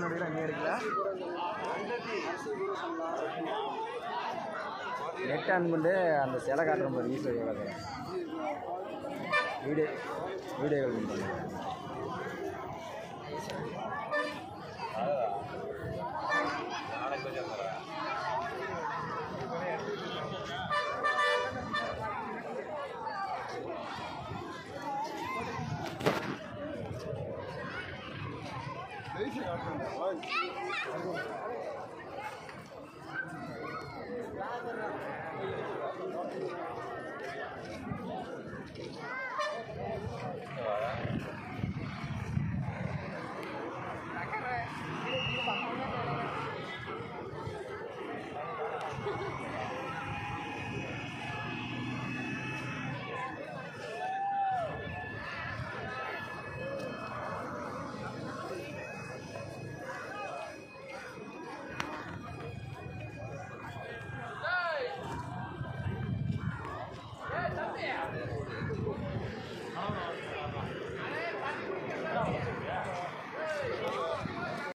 phone எடுக்கலாம் நீ எடுக்கல நெட் ஆன் பண்ணிட்டு அந்த சிலை காட்டுற மாதிரி வீட்டில் கிடக்குறேன் வீடியோ வீடியோகள் பண்ணுறேன் லைஃப் காட்டுறேன்